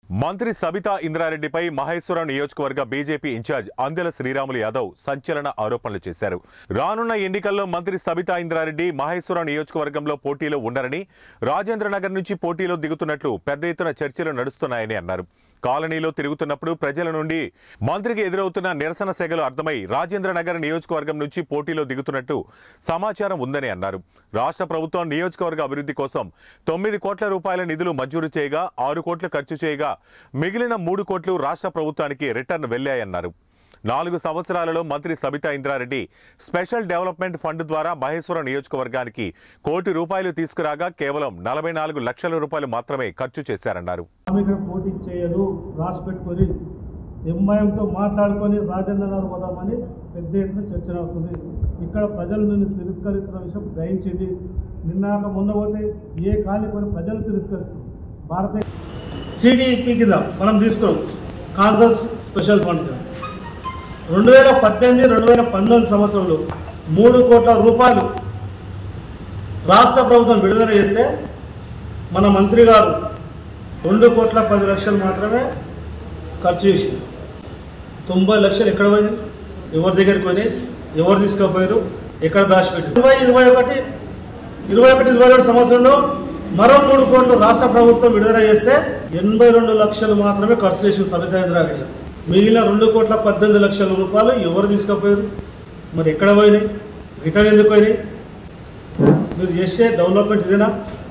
మంత్రి సబితా ఇంద్రారెడ్డిపై మహేశ్వరం నియోజకవర్గ బీజేపీ ఇన్ఛార్జ్ అందెల శ్రీరాములు యాదవ్ సంచలన ఆరోపణలు చేశారు రానున్న ఎన్నికల్లో మంత్రి సబితా ఇంద్రారెడ్డి మహేశ్వరం నియోజకవర్గంలో పోటీలో ఉండరని రాజేంద్రనగర్ నుంచి పోటీలో దిగుతున్నట్లు పెద్ద ఎత్తున చర్చలు నడుస్తున్నాయని అన్నారు కాలనీలో తిరుగుతున్నప్పుడు ప్రజల నుండి మంత్రికి ఎదురవుతున్న నిరసన సెగలు అర్థమై రాజేంద్రనగర్ నియోజకవర్గం నుంచి పోటీలో దిగుతున్నట్టు సమాచారం ఉందని అన్నారు రాష్ట్ర ప్రభుత్వం నియోజకవర్గ అభివృద్ధి కోసం తొమ్మిది కోట్ల రూపాయల నిధులు మంజూరు చేయగా ఆరు కోట్లు ఖర్చు చేయగా మిగిలిన మూడు కోట్లు రాష్ట్ర ప్రభుత్వానికి రిటర్న్ వెళ్లాయన్నారు నాలుగు సంవత్సరాలలో మంత్రి Sabitha Indra Reddy special development fund ద్వారా మహేశ్వరం నియోజకవర్గానికి కోటి రూపాయలు తీసుకురాగా కేవలం నలభై నాలుగు లక్షల రూపాయలు మాత్రమే ఖర్చు చేశారన్నారు ఆమె ఇక్కడ పోటీ చేయదు రాసి పెట్టుకొని ఎంఐఎంతో మాట్లాడుకొని రాజేంద్ర గారు పోదామని పెద్ద ఎత్తున చర్చ అవుతుంది ఇక్కడ ప్రజలు నిన్ను తిరస్కరిస్తున్న విషయం గ్రహించింది నిన్నాక మొన్న పోతే ఏ ఖాళీ కొని ప్రజలు తిరస్కరిస్తారు భారతీయ సిడిపి కింద మనం తీసుకోవచ్చు కాన్సస్ స్పెషల్ ఫండ్ కింద రెండు వేల పద్దెనిమిది రెండు వేల పంతొమ్మిది సంవత్సరంలో మూడు కోట్ల రూపాయలు రాష్ట్ర ప్రభుత్వం విడుదల చేస్తే మన మంత్రి గారు రెండు కోట్ల పది లక్షలు మాత్రమే ఖర్చు చేసింది తొంభై లక్షలు ఎక్కడ పోయింది ఎవరి దగ్గరికి పోయినాయి ఎవరు తీసుకుపోయారు ఎక్కడ దాచిపెట్టారు ఇరవై ఇరవై ఒకటి ఇరవై ఒకటి ఇరవై రెండు సంవత్సరంలో మరో మూడు కోట్లు రాష్ట్ర ప్రభుత్వం విడుదల చేస్తే ఎనభై రెండు లక్షలు మాత్రమే ఖర్చు చేసింది సబితా ఇంద్రారెడ్డి గారు. మిగిలిన రెండు కోట్ల పద్దెనిమిది లక్షల రూపాయలు ఎవరు తీసుకుపోయారు మరి ఎక్కడ పోయినాయి రిటర్న్ ఎందుకు పోయినాయి మీరు చేసే డెవలప్మెంట్ ఇదేనా